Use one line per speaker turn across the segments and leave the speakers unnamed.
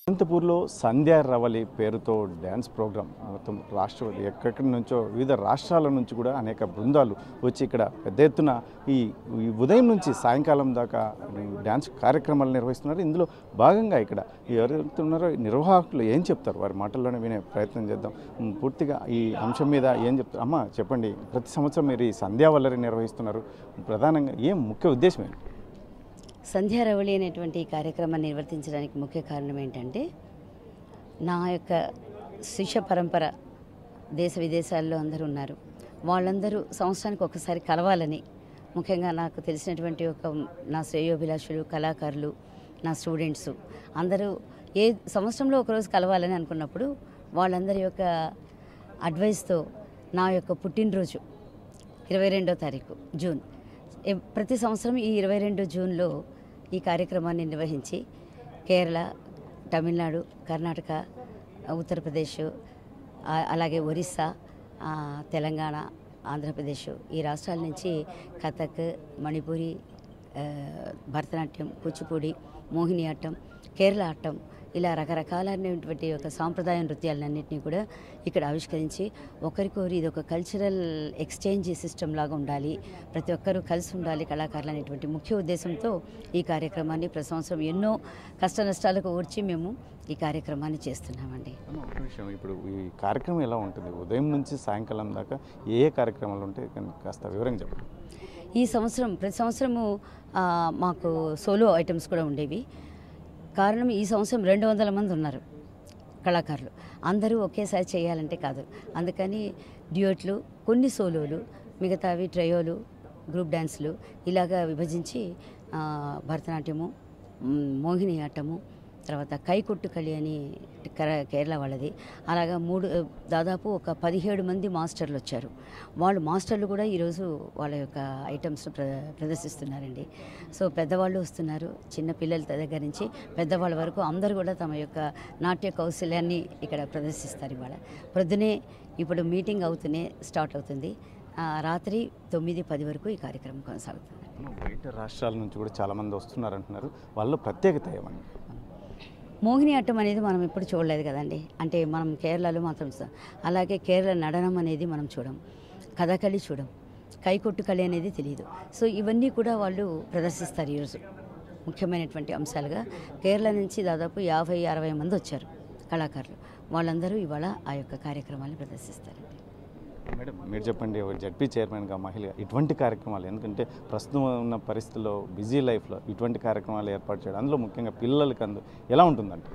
అనంతపూర్లో సంధ్యా రవలి పేరుతో dance programme మొత్తం రాష్ట్ర ఎక్కడి నుంచో వివిధ రాష్ట్రాల నుంచి కూడా అనేక బృందాలు వచ్చి ఇక్కడ పెద్ద ఎత్తున ఈ ఈ ఉదయం నుంచి సాయంకాలం దాకా ఈ డ్యాన్స్ కార్యక్రమాలు నిర్వహిస్తున్నారు ఇందులో భాగంగా ఇక్కడ ఎవరైతే ఉన్నారో ఈ నిర్వాహకులు ఏం చెప్తారు వారి మాటల్లోనే వినే ప్రయత్నం చేద్దాం ఉమ్, పూర్తిగా ఈ అంశం మీద ఏం చెప్తారు అమ్మ చెప్పండి ప్రతి సంవత్సరం మీరు ఈ సంధ్యా వల్లరి నిర్వహిస్తున్నారు ప్రధానంగా ఏం ముఖ్య ఉద్దేశం ఏంటి
సంధ్యారవళి అనేటువంటి ఈ కార్యక్రమాన్ని నిర్వర్తించడానికి ముఖ్య కారణం ఏంటంటే నా యొక్క శిష్య పరంపర దేశ విదేశాల్లో అందరూ ఉన్నారు వాళ్ళందరూ సంవత్సరానికి ఒకసారి కలవాలని ముఖ్యంగా నాకు తెలిసినటువంటి ఒక నా శ్రేయోభిలాషులు కళాకారులు నా స్టూడెంట్స్ అందరూ ఏ సంవత్సరంలో ఒకరోజు కలవాలని అనుకున్నప్పుడు వాళ్ళందరి యొక్క అడ్వైస్తో నా యొక్క పుట్టినరోజు ఇరవై రెండో తారీఖు జూన్ ఎ- ప్రతి సంవత్సరం ఈ ఇరవై రెండు జూన్లో ఈ కార్యక్రమాన్ని నిర్వహించి కేరళ తమిళనాడు కర్ణాటక ఉత్తరప్రదేశ్ ఆ- అలాగే ఒరిస్సా ఆ, తెలంగాణ ఆంధ్రప్రదేశ్ ఈ రాష్ట్రాల నుంచి కథక్ మణిపూరి ఆ, భరతనాట్యం కూచిపూడి మోహిని ఆటం కేరళ ఆటం ఇలా రకరకాలైనటువంటి ఒక సాంప్రదాయ నృత్యాలన్నింటినీ కూడా ఇక్కడ ఆవిష్కరించి ఒకరికొరి ఇది ఒక కల్చరల్ ఎక్స్చేంజ్ సిస్టమ్ లాగా ఉండాలి ప్రతి ఒక్కరూ కలిసి ఉండాలి కళాకారులు అనేటువంటి ముఖ్య ఉద్దేశంతో ఈ కార్యక్రమాన్ని ప్రతి సంవత్సరం ఎన్నో కష్ట నష్టాలకు ఓర్చి మేము ఈ కార్యక్రమాన్ని చేస్తున్నామండి
అమ్మ, ఒక విషయం ఇప్పుడు ఈ కార్యక్రమం ఎలా ఉంటుంది ఉదయం నుంచి సాయంకాలం దాకా ఏ ఏ కార్యక్రమాలు ఉంటాయి కానీ కాస్త వివరంగా చెప్పండి
ఈ సంవత్సరం ప్రతి సంవత్సరము ఆ, మాకు సోలో ఐటమ్స్ కూడా ఉండేవి కారణం ఈ సంవత్సరం రెండు వందల మంది ఉన్నారు కళాకారులు అందరూ ఒకేసారి చేయాలంటే కాదు అందుకని డ్యూయట్లు కొన్ని సోలోలు మిగతావి ట్రయోలు గ్రూప్ డ్యాన్స్లు ఇలాగా విభజించి ఆ, భరతనాట్యము మ్, మోహిని ఆటము తర్వాత కైకొట్టు కళి అని కర- కేరళ వాళ్ళది అలాగా మూడు దాదాపు ఒక పదిహేడు మంది మాస్టర్లు వచ్చారు వాళ్ళు మాస్టర్లు కూడా ఈరోజు వాళ్ళ యొక్క ఐటమ్స్ ప్ర ప్రదర్శిస్తున్నారండి సో పెద్దవాళ్ళు వస్తున్నారు చిన్న పిల్లల దగ్గర నుంచి పెద్దవాళ్ళ వరకు అందరూ కూడా తమ యొక్క నాట్య కౌశల్యాన్ని ఇక్కడ ప్రదర్శిస్తారు ఇవాళ ప్రొద్దునే ఇప్పుడు మీటింగ్ అవుతూనే స్టార్ట్ అవుతుంది ఆ, రాత్రి తొమ్మిది పది వరకు ఈ కార్యక్రమం కొనసాగుతుంది
అమ్మ, బయట రాష్ట్రాల నుంచి కూడా చాలా మంది వస్తున్నారు అంటున్నారు వాళ్ళ ప్రత్యేకత ఏమని
మోహిని ఆటం అనేది మనం ఎప్పుడు చూడలేదు కదండి అంటే మనం కేరళలో మాత్రం చూస్తాం అలాగే కేరళ నడనం అనేది మనం చూడం కథకళి చూడం కైకొట్టు కళి అనేది తెలియదు సో ఇవన్నీ కూడా వాళ్ళు ప్రదర్శిస్తారు ఈరోజు ముఖ్యమైనటువంటి అంశాలుగా కేరళ నుంచి దాదాపు యాభై అరవై మంది వచ్చారు కళాకారులు వాళ్ళందరూ ఇవాళ ఆ యొక్క కార్యక్రమాన్ని ప్రదర్శిస్తారండి
మేడం మీరు చెప్పండి ఒక జడ్పీ చైర్మన్గా మహిళ ఇటువంటి కార్యక్రమాలు ఎందుకంటే ప్రస్తుతం ఉన్న పరిస్థితుల్లో బిజీ లైఫ్లో ఇటువంటి కార్యక్రమాలు ఏర్పాటు చేయడం అందులో ముఖ్యంగా పిల్లలకి అందు ఎలా ఉంటుందంటే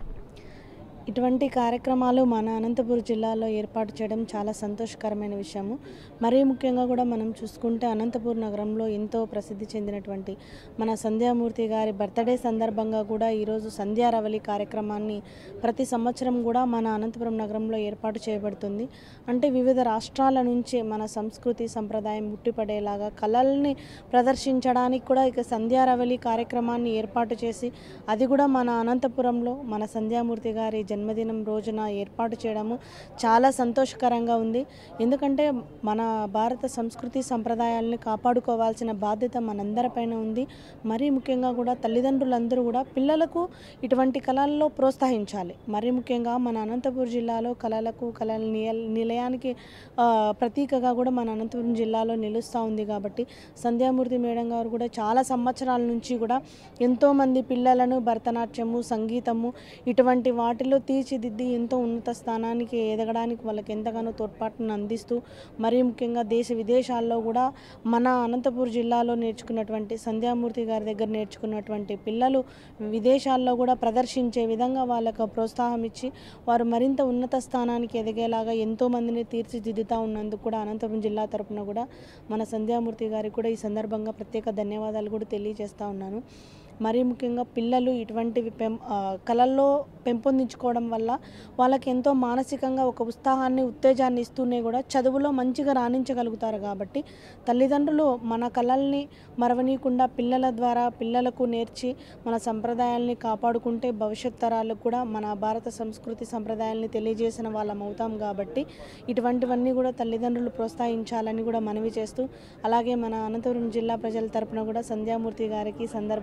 ఇటువంటి కార్యక్రమాలు మన అనంతపురం జిల్లాలో ఏర్పాటు చేయడం చాలా సంతోషకరమైన విషయము మరీ ముఖ్యంగా కూడా మనం చూసుకుంటే అనంతపురం నగరంలో ఎంతో ప్రసిద్ధి చెందినటువంటి మన సంధ్యామూర్తి గారి బర్త్డే సందర్భంగా కూడా ఈరోజు సంధ్యారవలి కార్యక్రమాన్ని ప్రతి సంవత్సరం కూడా మన అనంతపురం నగరంలో ఏర్పాటు చేయబడుతుంది అంటే వివిధ రాష్ట్రాల నుంచి మన సంస్కృతి సంప్రదాయం ఉట్టిపడేలాగా కళల్ని ప్రదర్శించడానికి కూడా ఇక సంధ్యారవలి కార్యక్రమాన్ని ఏర్పాటు చేసి అది కూడా మన అనంతపురంలో మన సంధ్యామూర్తి గారి జన్మదినం రోజున ఏర్పాటు చేయడము చాలా సంతోషకరంగా ఉంది ఎందుకంటే మన భారత సంస్కృతి సంప్రదాయాలని కాపాడుకోవాల్సిన బాధ్యత మనందరిపైన ఉంది మరీ ముఖ్యంగా కూడా తల్లిదండ్రులందరూ కూడా పిల్లలకు ఇటువంటి కళల్లో ప్రోత్సహించాలి మరీ ముఖ్యంగా మన అనంతపురం జిల్లాలో కళలకు కళల నిల- నిలయానికి ఆ, ప్రతీకగా కూడా మన అనంతపురం జిల్లాలో నిలుస్తూ ఉంది కాబట్టి సంధ్యామూర్తి మేడం గారు కూడా చాలా సంవత్సరాల నుంచి కూడా ఎంతోమంది పిల్లలను భరతనాట్యము సంగీతము ఇటువంటి వాటిలో తీర్చిదిద్ది ఎంతో ఉన్నత స్థానానికి ఎదగడానికి వాళ్ళకి ఎంతగానో తోడ్పాటును అందిస్తూ మరీ ముఖ్యంగా దేశ విదేశాల్లో కూడా మన అనంతపురం జిల్లాలో నేర్చుకున్నటువంటి సంధ్యామూర్తి గారి దగ్గర నేర్చుకున్నటువంటి పిల్లలు విదేశాల్లో కూడా ప్రదర్శించే విధంగా వాళ్ళకు ప్రోత్సాహం ఇచ్చి వారు మరింత ఉన్నత స్థానానికి ఎదిగేలాగా ఎంతో మందిని తీర్చిదిద్దుతూ ఉన్నందుకు కూడా అనంతపురం జిల్లా తరపున కూడా మన సంధ్యామూర్తి గారికి కూడా ఈ సందర్భంగా ప్రత్యేక ధన్యవాదాలు కూడా తెలియజేస్తా ఉన్నాను మరీ ముఖ్యంగా పిల్లలు ఇటువంటివి పెం ఆ, కళల్లో పెంపొందించుకోవడం వల్ల వాళ్ళకి ఎంతో మానసికంగా ఒక ఉత్సాహాన్ని ఉత్తేజాన్ని ఇస్తూనే కూడా చదువులో మంచిగా రాణించగలుగుతారు కాబట్టి తల్లిదండ్రులు మన కళల్ని మరవనీయకుండా పిల్లల ద్వారా పిల్లలకు నేర్చి మన సంప్రదాయాల్ని కాపాడుకుంటే భవిష్యత్ తరాలకు కూడా మన భారత సంస్కృతి సంప్రదాయాల్ని తెలియజేసిన వాళ్ళం అవుతాం కాబట్టి ఇటువంటివన్నీ కూడా తల్లిదండ్రులు ప్రోత్సహించాలని కూడా మనవి చేస్తూ అలాగే మన అనంతపురం జిల్లా ప్రజల తరపున కూడా సంధ్యామూర్తి గారికి ఈ సందర్భంగా జన్మ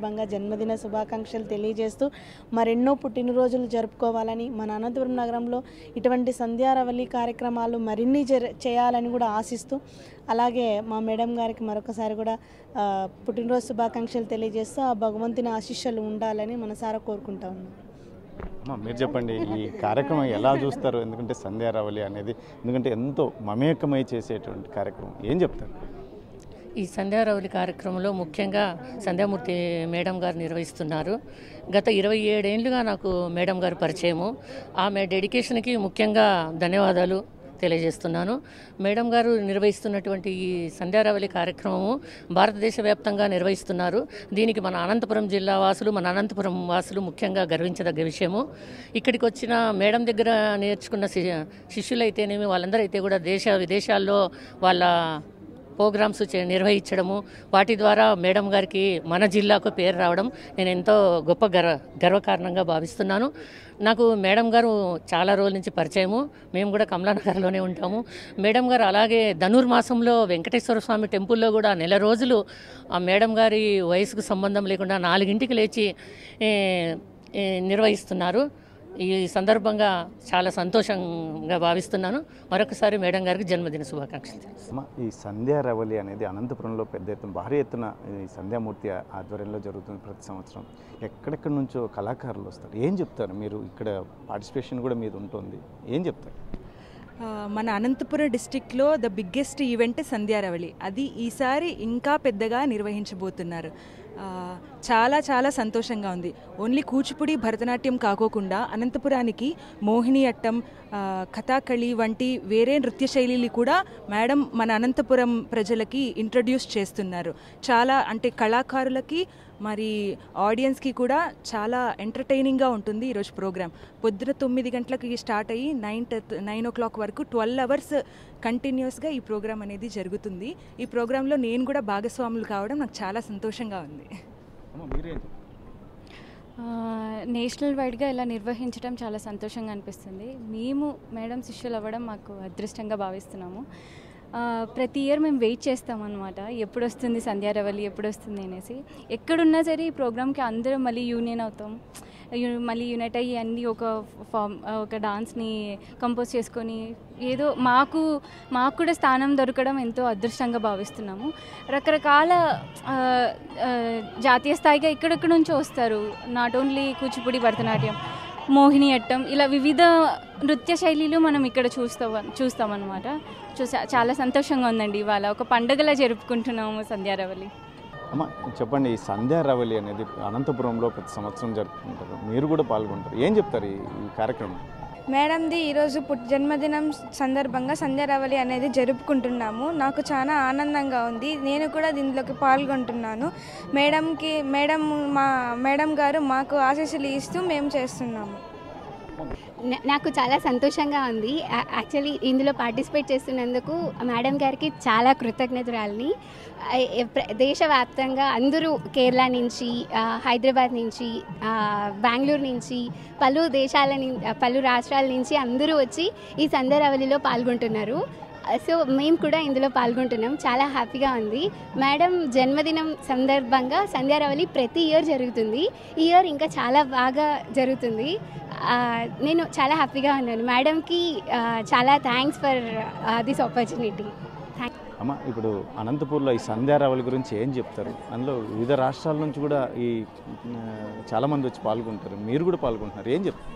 జన్మదిన శుభాకాంక్షలు తెలియజేస్తూ మరెన్నో పుట్టినరోజులు జరుపుకోవాలని మన అనంతపురం నగరంలో ఇటువంటి సంధ్యారవళి కార్యక్రమాలు మరిన్ని జర చేయాలని కూడా ఆశిస్తూ అలాగే మా మేడం గారికి మరొకసారి కూడా ఆ, పుట్టినరోజు శుభాకాంక్షలు తెలియజేస్తూ ఆ భగవంతుని ఆశీస్సులు ఉండాలని మనసారా కోరుకుంటా ఉన్నాం
అమ్మ మీరు చెప్పండి ఈ కార్యక్రమం ఎలా చూస్తారు ఎందుకంటే సంధ్యారావళి అనేది ఎందుకంటే ఎంతో మమేకమై చేసేటువంటి కార్యక్రమం ఏం చెప్తారు
ఈ సంధ్యారవలి కార్యక్రమంలో ముఖ్యంగా సంధ్యామూర్తి మేడం గారు నిర్వహిస్తున్నారు గత ఇరవై ఏడేండ్లుగా నాకు మేడం గారు పరిచయము ఆమె డెడికేషన్కి ముఖ్యంగా ధన్యవాదాలు తెలియజేస్తున్నాను మేడం గారు నిర్వహిస్తున్నటువంటి ఈ సంధ్యారవలి కార్యక్రమము భారతదేశ వ్యాప్తంగా నిర్వహిస్తున్నారు దీనికి మన అనంతపురం జిల్లా వాసులు మన అనంతపురం వాసులు ముఖ్యంగా గర్వించదగ్గ విషయము ఇక్కడికి వచ్చిన మేడం దగ్గర నేర్చుకున్న శి- శిష్యులైతేనేమి వాళ్ళందరూ అయితే కూడా దేశ విదేశాల్లో వాళ్ళ ప్రోగ్రామ్స్ చే నిర్వహించడము వాటి ద్వారా మేడం గారికి మన జిల్లాకు పేరు రావడం నేను ఎంతో గొప్ప గర్వ గర్వకారణంగా భావిస్తున్నాను నాకు మేడం గారు చాలా రోజుల నుంచి పరిచయము మేము కూడా కమలానగర్లోనే ఉంటాము మేడం గారు అలాగే ధనుర్మాసంలో వెంకటేశ్వర స్వామి టెంపుల్లో కూడా నెల రోజులు ఆ మేడం గారి వయసుకు సంబంధం లేకుండా నాలుగింటికి లేచి ఏ, ఏ, నిర్వహిస్తున్నారు ఈ సందర్భంగా చాలా సంతోషంగా భావిస్తున్నాను మరొకసారి మేడం గారికి జన్మదిన శుభాకాంక్షలు
అమ్మ ఈ సంధ్యా రవలి అనేది అనంతపురంలో పెద్ద ఎత్తున భారీ ఎత్తున ఈ సంధ్యామూర్తి ఆధ్వర్యంలో జరుగుతుంది ప్రతి సంవత్సరం ఎక్కడెక్కడి నుంచో కళాకారులు వస్తారు ఏం చెప్తారు మీరు ఇక్కడ పార్టిసిపేషన్ కూడా మీద ఉంటుంది ఏం చెప్తారు
ఆ, మన అనంతపురం డిస్టిక్లో ద బిగ్గెస్ట్ ఈవెంట్ సంధ్యారవళి అది ఈసారి ఇంకా పెద్దగా నిర్వహించబోతున్నారు ఆ, చాలా చాలా సంతోషంగా ఉంది ఓన్లీ కూచిపూడి భరతనాట్యం కాకోకుండా అనంతపురానికి మోహిని అట్టం ఆ, కథాకళి వంటి వేరే నృత్య శైలిలు కూడా మేడం మన అనంతపురం ప్రజలకి ఇంట్రడ్యూస్ చేస్తున్నారు చాలా అంటే కళాకారులకి మరి ఆడియన్స్కి కూడా చాలా ఎంటర్టైనింగ్గా ఉంటుంది ఈరోజు ప్రోగ్రామ్ పొద్దున తొమ్మిది గంటలకి స్టార్ట్ అయ్యి నైన్ నైన్ ఓ క్లాక్ వరకు ట్వెల్వ్ అవర్స్ కంటిన్యూస్గా ఈ ప్రోగ్రామ్ అనేది జరుగుతుంది ఈ ప్రోగ్రాంలో నేను కూడా భాగస్వాములు కావడం నాకు చాలా సంతోషంగా ఉంది
అమ్మ మీరేం చెప్తారు
ఆ, నేషనల్ వైడ్గా ఇలా నిర్వహించడం చాలా సంతోషంగా అనిపిస్తుంది మేము మేడం శిష్యులు అవ్వడం మాకు అదృష్టంగా భావిస్తున్నాము ఆ, ప్రతి ఇయర్ మేము వెయిట్ చేస్తాం అనమాట ఎప్పుడు వస్తుంది సంధ్యారవలి ఎప్పుడు వస్తుంది అనేసి ఎక్కడున్నా సరే ఈ ప్రోగ్రామ్కి అందరం మళ్ళీ యూనియన్ అవుతాం యు- మళ్ళీ యూనైట్ అయ్యి అన్ని ఒక ఫామ్ ఒక డాన్స్ని కంపోజ్ చేసుకొని ఏదో మాకు మాకు కూడా స్థానం దొరకడం ఎంతో అదృష్టంగా భావిస్తున్నాము రకరకాల ఆ, ఆ, జాతీయ స్థాయిగా ఎక్కడెక్కడ నుంచో వస్తారు not only Kuchipudi Bharatanatyam Mohiniyattam ఇలా వివిధ నృత్య శైలిలు మనం ఇక్కడ చూస్తాం చూస్తామన్నమాట చూసా చాలా సంతోషంగా ఉందండి ఇవాళ ఒక పండుగలా జరుపుకుంటున్నాము సంధ్యారవలి
అమ్మ చెప్పండి ఈ సంధ్యా రవలి అనేది అనంతపురంలో ప్రతి సంవత్సరం జరుపుకుంటారు మీరు కూడా పాల్గొంటారు ఏం చెప్తారు ఈ ఈ కార్యక్రమం
మేడంది ఈరోజు పుట్ జన్మదినం సందర్భంగా సంధ్యారావళి అనేది జరుపుకుంటున్నాము నాకు చాలా ఆనందంగా ఉంది నేను కూడా దీనిలోకి పాల్గొంటున్నాను మేడంకి మేడం మా మేడం గారు మాకు ఆశీస్సులు ఇస్తూ మేము చేస్తున్నాము
నా- నాకు చాలా సంతోషంగా ఉంది యా- యాక్చువల్లీ ఇందులో పార్టిసిపేట్ చేస్తున్నందుకు మేడం గారికి చాలా కృతజ్ఞతరాలని ఆ, ఎ- ప్ర- దేశవ్యాప్తంగా అందరూ కేరళ నుంచి ఆ, హైదరాబాద్ నుంచి ఆ, బెంగళూరు నుంచి పలు దేశాల నుంచి పలు రాష్ట్రాల నుంచి అందరూ వచ్చి ఈ సందరవలిలో పాల్గొంటున్నారు సో మేము కూడా ఇందులో పాల్గొంటున్నాం చాలా హ్యాపీగా ఉంది మేడం జన్మదినం సందర్భంగా సంధ్యారవలి ప్రతి ఇయర్ జరుగుతుంది ఈ ఇయర్ ఇంకా చాలా బాగా జరుగుతుంది ఆ, నేను చాలా హ్యాపీగా ఉన్నాను మేడంకి ఆ, చాలా thanks for this opportunity thank
అమ్మ ఇప్పుడు అనంతపూర్లో ఈ సంధ్యారావళి గురించి ఏం చెప్తారు అందులో వివిధ రాష్ట్రాల నుంచి కూడా ఈ ఆ, చాలామంది వచ్చి పాల్గొంటారు మీరు కూడా పాల్గొంటున్నారు ఏం చెప్తారు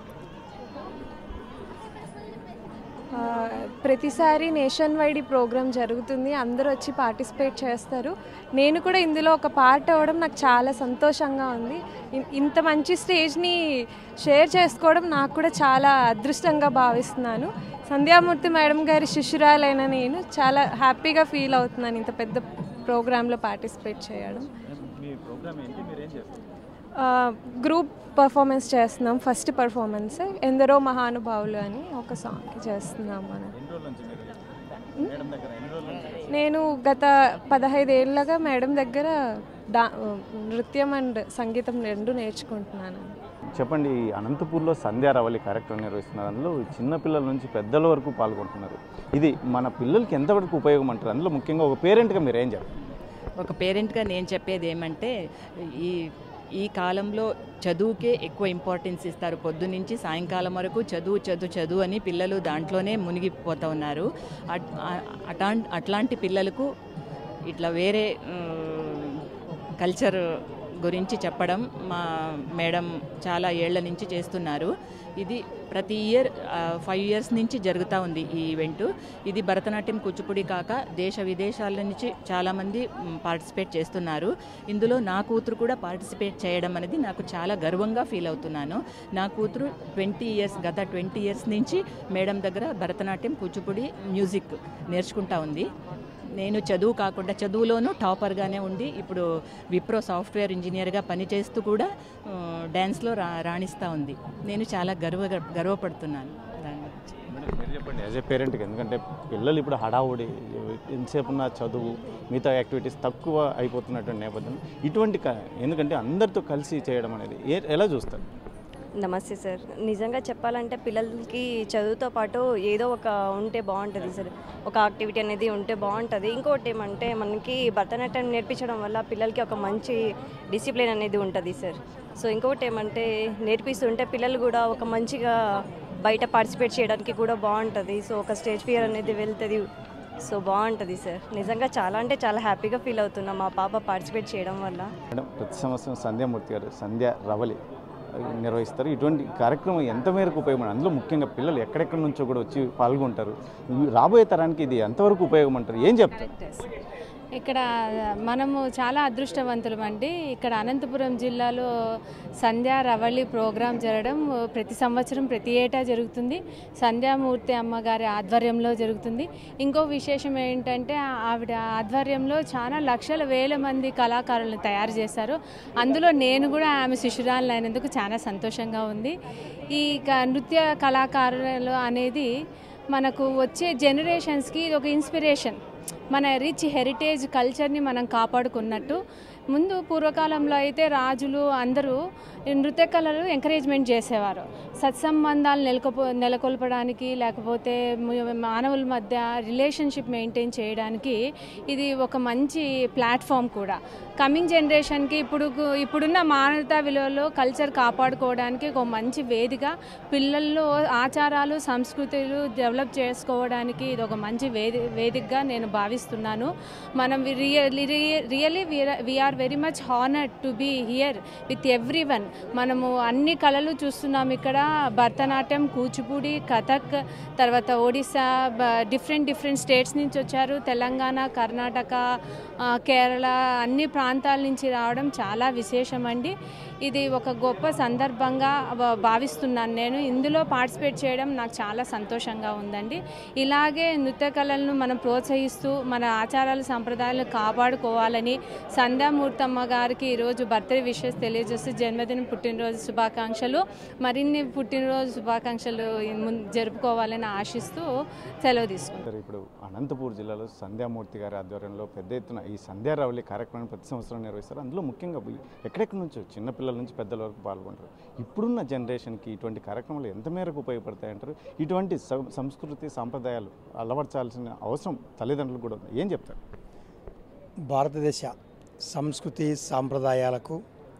ఆ, ప్రతిసారి నేషన్ వైడ్ ఈ ప్రోగ్రామ్ జరుగుతుంది అందరూ వచ్చి పార్టిసిపేట్ చేస్తారు నేను కూడా ఇందులో ఒక పార్ట్ అవ్వడం నాకు చాలా సంతోషంగా ఉంది ఇన్- ఇంత మంచి స్టేజ్ని షేర్ చేసుకోవడం నాకు కూడా చాలా అదృష్టంగా భావిస్తున్నాను సంధ్యామూర్తి మేడం గారి శిష్యురాలైన నేను చాలా హ్యాపీగా ఫీల్ అవుతున్నాను ఇంత పెద్ద ప్రోగ్రాంలో పార్టిసిపేట్ చేయడం
మీ ప్రోగ్రామ్ ఏంటి మీరు ఏం చేస్తారు
ఆ, గ్రూప్ పర్ఫార్మెన్స్ చేస్తున్నాం ఫస్ట్ పర్ఫార్మెన్స్ ఎందరో మహానుభావులు అని ఒక సాంగ్ చేస్తున్నాం మనం
ఎన్ని రోజుల నుంచి మీరు మేడం దగ్గర ఎన్ని రోజుల నుంచి
నేను గత పదహైదేళ్ళగా మేడం దగ్గర డా నృత్యం అండ్ సంగీతం రెండు నేర్చుకుంటున్నాను
చెప్పండి ఈ అనంతపూర్లో సంధ్యారావళి కార్యక్రమం నిర్వహిస్తున్నారు అందులో చిన్నపిల్లల నుంచి పెద్దల వరకు పాల్గొంటున్నారు ఇది మన పిల్లలకి ఎంతవరకు ఉపయోగం అంటారు అందులో ముఖ్యంగా ఒక పేరెంట్గా మీరు ఏం చెప్తారు
ఒక పేరెంట్గా నేను చెప్పేది ఏమంటే ఈ ఈ కాలంలో చదువుకే ఎక్కువ ఇంపార్టెన్స్ ఇస్తారు పొద్దునుంచి సాయంకాలం వరకు చదువు చదువు చదువు అని పిల్లలు దాంట్లోనే మునిగిపోతూ ఉన్నారు అట్- ఆ- అటా అట్లాంటి పిల్లలకు ఇట్లా వేరే కల్చర్ గురించి చెప్పడం మా మేడం చాలా ఏళ్ల నుంచి చేస్తున్నారు ఇది ప్రతి ఇయర్ ఫైవ్ ఇయర్స్ నుంచి జరుగుతూ ఉంది ఈ ఈవెంట్ ఇది భరతనాట్యం కూచిపూడి కాక దేశ విదేశాల నుంచి చాలామంది పార్టిసిపేట్ చేస్తున్నారు ఇందులో నా కూతురు కూడా పార్టిసిపేట్ చేయడం అనేది నాకు చాలా గర్వంగా ఫీల్ అవుతున్నాను నా కూతురు ట్వంటీ ఇయర్స్ గత ట్వంటీ ఇయర్స్ నుంచి మేడం దగ్గర భరతనాట్యం కూచిపూడి మ్యూజిక్ నేర్చుకుంటా ఉంది నేను చదువు కాకుండా చదువులోనూ టాపర్గానే ఉండి ఇప్పుడు విప్రో సాఫ్ట్వేర్ ఇంజనీర్గా పనిచేస్తూ కూడా ఆ, డ్యాన్స్లో రా రాణిస్తూ ఉంది నేను చాలా గర్వ గర్వపడుతున్నాను దాని గురించి
మేడం, మీరు చెప్పండి యాజ్ ఏ పేరెంట్కి ఎందుకంటే పిల్లలు ఇప్పుడు హడావుడి ఎంతసేపు ఉన్న చదువు మిగతా యాక్టివిటీస్ తక్కువ అయిపోతున్నటువంటి నేపథ్యం ఇటువంటి క- ఎందుకంటే అందరితో కలిసి చేయడం అనేది ఏ ఎలా చూస్తారు
నమస్తే సార్ నిజంగా చెప్పాలంటే పిల్లలకి చదువుతో పాటు ఏదో ఒక ఉంటే బాగుంటుంది సార్ ఒక యాక్టివిటీ అనేది ఉంటే బాగుంటుంది ఇంకోటి ఏమంటే మనకి భరతనాట్యం నేర్పించడం వల్ల పిల్లలకి ఒక మంచి డిసిప్లిన్ అనేది ఉంటుంది సార్ సో ఇంకొకటి ఏమంటే నేర్పిస్తుంటే పిల్లలు కూడా ఒక మంచిగా బయట పార్టిసిపేట్ చేయడానికి కూడా బాగుంటుంది సో ఒక స్టేజ్ ఫియర్ అనేది వెళ్తుంది సో బాగుంటుంది సార్ నిజంగా చాలా అంటే చాలా హ్యాపీగా ఫీల్ అవుతున్నాం మా పాప పార్టిసిపేట్ చేయడం వల్ల
మేడం ప్రతి సంవత్సరం సంధ్యామూర్తి గారు సంధ్య రవలి నిర్వహిస్తారు ఇటువంటి కార్యక్రమం ఎంత మేరకు ఉపయోగపడి అందులో ముఖ్యంగా పిల్లలు ఎక్కడెక్కడి నుంచో కూడా వచ్చి పాల్గొంటారు ఈ రాబోయే తరానికి ఇది ఎంతవరకు ఉపయోగమంటారు ఏం చెప్తారు
ఇక్కడ మనము చాలా అదృష్టవంతులం అండి ఇక్కడ అనంతపురం జిల్లాలో సంధ్యా రవళి ప్రోగ్రాం జరగడం ప్రతి సంవత్సరం ప్రతి ఏటా జరుగుతుంది సంధ్యామూర్తి అమ్మగారి ఆధ్వర్యంలో జరుగుతుంది ఇంకో విశేషం ఏంటంటే ఆవిడ ఆధ్వర్యంలో చాలా లక్షల వేల మంది కళాకారులను తయారు చేశారు అందులో నేను కూడా ఆమె శిష్యురాలు అయినందుకు చాలా సంతోషంగా ఉంది ఈ క- నృత్య కళాకారులు అనేది మనకు వచ్చే జనరేషన్స్కి ఇది ఒక ఇన్స్పిరేషన్ మన రిచ్ హెరిటేజ్ కల్చర్ని మనం కాపాడుకున్నట్టు ముందు పూర్వకాలంలో అయితే రాజులు అందరూ ఈ నృత్య కళలు ఎంకరేజ్మెంట్ చేసేవారు సత్సంబంధాలు నెలకొల్ప నెలకొల్పడానికి లేకపోతే ము- మానవుల మధ్య రిలేషన్షిప్ మెయింటైన్ చేయడానికి ఇది ఒక మంచి ప్లాట్ఫామ్ కూడా కమింగ్ జనరేషన్కి ఇప్పుడు ఇప్పుడున్న మానవతా విలువలు కల్చర్ కాపాడుకోవడానికి ఒక మంచి వేదిక పిల్లల్లో ఆచారాలు సంస్కృతులు డెవలప్ చేసుకోవడానికి ఇది ఒక మంచి వేది వేదికగా నేను భావిస్తున్నాను మనం really really we are very much honoured to be here with everyone మనము అన్ని కళలు చూస్తున్నాం ఇక్కడ భరతనాట్యం కూచిపూడి కథక్ తర్వాత ఒడిశా డిఫరెంట్ డిఫరెంట్ స్టేట్స్ నుంచి వచ్చారు తెలంగాణ కర్ణాటక ఆ, కేరళ అన్ని ప్రాంతాల నుంచి రావడం చాలా విశేషం అండి ఇది ఒక గొప్ప సందర్భంగా భా- భావిస్తున్నాను నేను ఇందులో పార్టిసిపేట్ చేయడం నాకు చాలా సంతోషంగా ఉందండి ఇలాగే నృత్య కళలను మనం ప్రోత్సహిస్తూ మన ఆచారాలు సంప్రదాయాలను కాపాడుకోవాలని సంధ్యామూర్తమ్మ గారికి ఈరోజు బర్త్డే విషెస్ తెలియజేస్తూ జన్మదినం పుట్టినరోజు శుభాకాంక్షలు మరిన్ని పుట్టినరోజు శుభాకాంక్షలు ముందు జరుపుకోవాలని ఆశిస్తూ సెలవు తీసుకుంటాను
సార్ ఇప్పుడు అనంతపూర్ జిల్లాలో సంధ్యామూర్తి గారి ఆధ్వర్యంలో పెద్ద ఎత్తున ఈ సంధ్యారావళి కార్యక్రమాన్ని ప్రతి సంవత్సరం నిర్వహిస్తారు అందులో ముఖ్యంగా ఈ ఎక్కడెక్కడి నుంచో చిన్నపిల్లల నుంచి పెద్దల వరకు పాల్గొంటారు ఇప్పుడున్న జనరేషన్కి ఇటువంటి కార్యక్రమాలు ఎంత మేరకు ఉపయోగపడతాయంటారు ఇటువంటి సం- సంస్కృతి సాంప్రదాయాలు అలవర్చాల్సిన అవసరం తల్లిదండ్రులకు కూడా ఉంది ఏం చెప్తారు
భారతదేశ సంస్కృతి సాంప్రదాయాలకు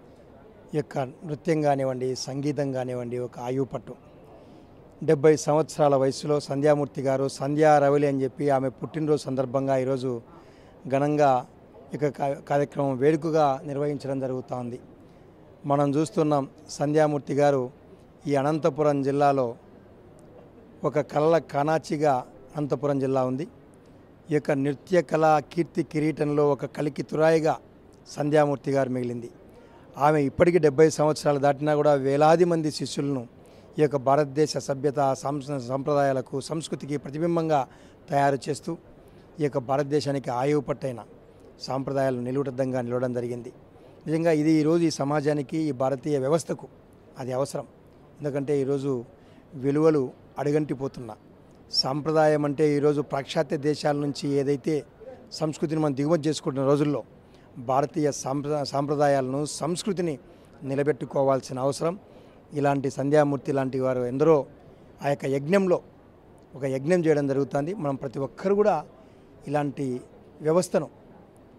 ఈ యొక్క నృత్యం కానివ్వండి సంగీతం కానివ్వండి ఒక ఆయువు పట్టు డెబ్బై సంవత్సరాల వయసులో సంధ్యామూర్తి గారు సంధ్యా రవలి అని చెప్పి ఆమె పుట్టినరోజు సందర్భంగా ఈరోజు ఘనంగా ఇక కా- కార్యక్రమం వేడుకగా నిర్వహించడం జరుగుతోంది మనం చూస్తున్నాం సంధ్యామూర్తి గారు ఈ అనంతపురం జిల్లాలో ఒక కళల కానాచిగా అనంతపురం జిల్లా ఉంది ఈ యొక్క నృత్య కళా కీర్తి కిరీటంలో ఒక కలికి తురాయిగా సంధ్యామూర్తి గారు మిగిలింది ఆమె ఇప్పటికీ డెబ్బై సంవత్సరాలు దాటినా కూడా వేలాది మంది శిష్యులను ఈ యొక్క భారతదేశ సభ్యత సంస్- సంప్రదాయాలకు సంస్కృతికి ప్రతిబింబంగా తయారు చేస్తూ ఈ యొక్క భారతదేశానికి ఆయువు పట్టైన సాంప్రదాయాలు నిలువటద్దంగా నిలవడం జరిగింది నిజంగా ఇది ఈరోజు ఈ సమాజానికి ఈ భారతీయ వ్యవస్థకు అది అవసరం ఎందుకంటే ఈరోజు విలువలు అడుగంటిపోతున్నా సాంప్రదాయం అంటే ఈరోజు పాశ్చాత్య దేశాల నుంచి ఏదైతే సంస్కృతిని మనం దిగుమతి చేసుకుంటున్న రోజుల్లో భారతీయ సాంప్ర సాంప్రదాయాలను సంస్కృతిని నిలబెట్టుకోవాల్సిన అవసరం ఇలాంటి సంధ్యామూర్తి లాంటి వారు ఎందరో ఆ యొక్క యజ్ఞంలో ఒక యజ్ఞం చేయడం జరుగుతుంది మనం ప్రతి ఒక్కరు కూడా ఇలాంటి వ్యవస్థను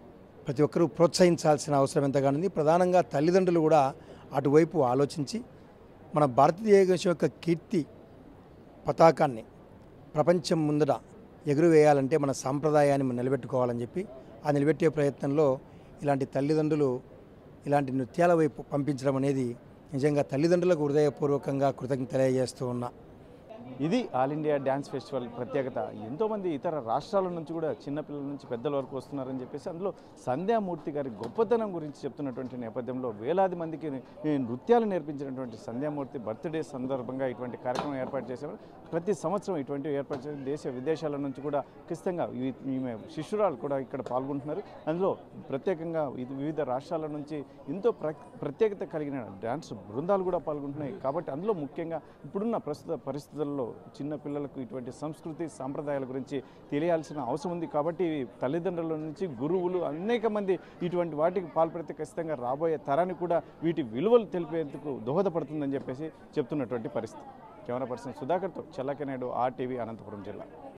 ప్రతి ఒక్కరూ ప్రోత్సహించాల్సిన అవసరం ఎంతగానో ఉంది ప్రధానంగా తల్లిదండ్రులు కూడా అటువైపు ఆలోచించి మన భారతదేశం యొక్క కీర్తి పతాకాన్ని ప్రపంచం ముందర ఎగురువేయాలంటే మన సాంప్రదాయాన్ని మనం నిలబెట్టుకోవాలని చెప్పి ఆ నిలబెట్టే ప్రయత్నంలో ఇలాంటి తల్లిదండ్రులు ఇలాంటి నృత్యాల వైపు పంపించడం అనేది నిజంగా తల్లిదండ్రులకు హృదయపూర్వకంగా కృతజ్ఞత తెలియజేస్తూ ఉన్నా
ఇది ఆల్ ఇండియా డ్యాన్స్ ఫెస్టివల్ ప్రత్యేకత ఎంతోమంది ఇతర రాష్ట్రాల నుంచి కూడా చిన్నపిల్లల నుంచి పెద్దల వరకు వస్తున్నారని చెప్పేసి అందులో సంధ్యామూర్తి గారి గొప్పతనం గురించి చెప్తున్నటువంటి నేపథ్యంలో వేలాది మందికి ఈ నృత్యాలు నేర్పించినటువంటి సంధ్యామూర్తి బర్త్డే సందర్భంగా ఇటువంటి కార్యక్రమం ఏర్పాటు చేశారు ప్రతి సంవత్సరం ఇటువంటివి ఏర్పాటు చేసి దేశ విదేశాల నుంచి కూడా ఖచ్చితంగా ఈ- ఈమె శిష్యురాలు కూడా ఇక్కడ పాల్గొంటున్నారు అందులో ప్రత్యేకంగా ఇది వివిధ రాష్ట్రాల నుంచి ఎంతో ప్ర ప్రత్యేకత కలిగిన డ్యాన్స్ బృందాలు కూడా పాల్గొంటున్నాయి కాబట్టి అందులో ముఖ్యంగా ఇప్పుడున్న ప్రస్తుత పరిస్థితుల్లో చిన్న పిల్లలకు ఇటువంటి సంస్కృతి సాంప్రదాయాల గురించి తెలియాల్సిన అవసరం ఉంది కాబట్టి తల్లిదండ్రుల నుంచి గురువులు అనేక మంది ఇటువంటి వాటికి పాల్పడితే ఖచ్చితంగా రాబోయే తరానికి కూడా వీటి విలువలు తెలిపేందుకు దోహదపడుతుందని చెప్పేసి చెప్తున్నటువంటి పరిస్థితి కెమెరా పర్సన్ సుధాకర్తో చెల్లకెనాయుడు ఆర్టీవీ అనంతపురం జిల్లా